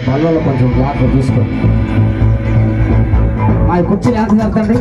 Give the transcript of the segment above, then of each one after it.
పళ్ళలో కొంచెం గ్లాస్ తీసుకోండి మా ఈ కుర్చీలు ఎంత జరుగుతండి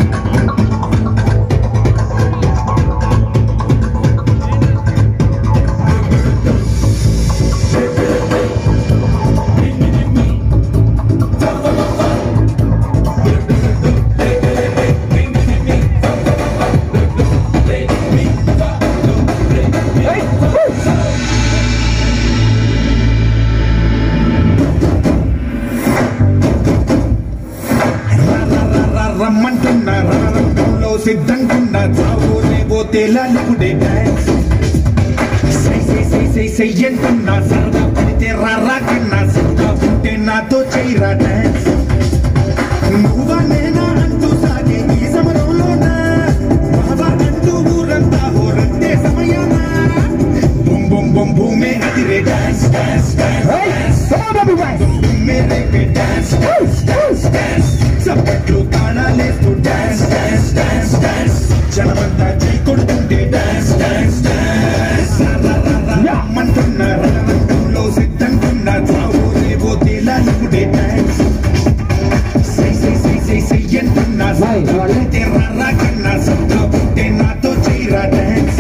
రమ్మంటున్నా రంగంలో సిద్ధంకున్నా చావో రేవో తేలాలిపుడే డాన్స్ సై సై సై సై సై అంటున్నా సరదా పడితే రారా కన్నా సరదా ఉంటే నాతో చేయరా డాన్స్ నువ్వా నేనా అంటూ సాగే ఈ సమరంలోన బాబా అంటూ ఊరంతా హోరంతే సమయాన బొమ్ బొమ్ బొమ్ భూమే అదిరే డాన్స్ డాన్స్ డాన్స్ భూమే రేపే డాన్స్ డాన్స్ డాన్స్ డాన్స్ చప్పట్లు తాళాలేస్తూ డాన్స్ డాన్స్ డాన్స్ డాన్స్ జనమంతా చై కొడుతుంటే డాన్స్ డాన్స్ డాన్స్ రమ్మంటున్న రంగంలో సిద్ధంకున్న చావు రేవో తేలాలిపుడే డాన్స్ సై సై సై సై సై అంటున్నా Vai, vai. తెర్రా కన్నా సత్తా ఉంటే నాతో చేయరా డాన్స్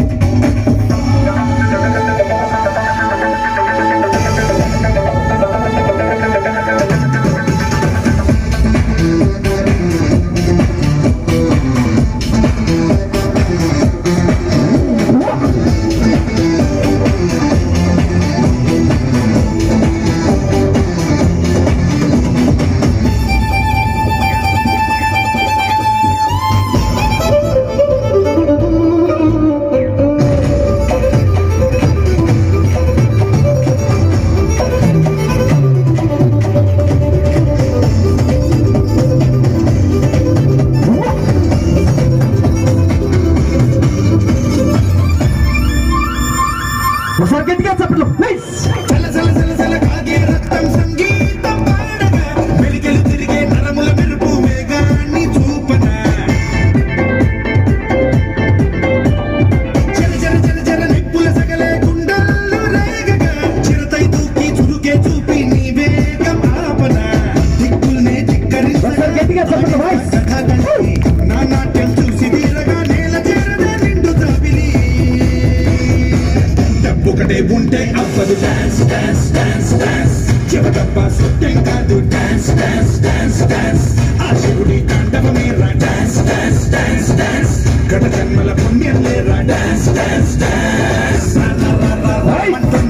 ఒకసారి గట్టిగా చెప్పట్లు ప్లీజ్ చల చల చల చల కాగే రక్తం సంగీతం పాడగా వెలికెలు తిరిగే నరముల మెరుపు వేగాన్ని చూపన చల చల చల చల నిప్పుల సగలే గుండెల్లో రేగగా చిరతై దూకి చురుకే చూపి నీ వేగం ఆపన దిక్కుల్నే ఒకసారి గట్టిగా చెప్పట్లు వాయిస్ దిక్కరి నా నాట్యం చూసి వీరగా నేల చేరదా నిండు ద్రావిలి డబ్బొకటే ఉంటే అవ్వదు డాన్స్ డాన్స్ డాన్స్ డాన్స్ చెవటప్ప సత్యం కాదు డాన్స్ డాన్స్ డాన్స్ డాన్స్ ఆ శివుడి తాండవమేరా డాన్స్ డాన్స్ డాన్స్ డాన్స్ గత జన్మల పుణ్యం లేరా డాన్స్ డాన్స్ డాన్స్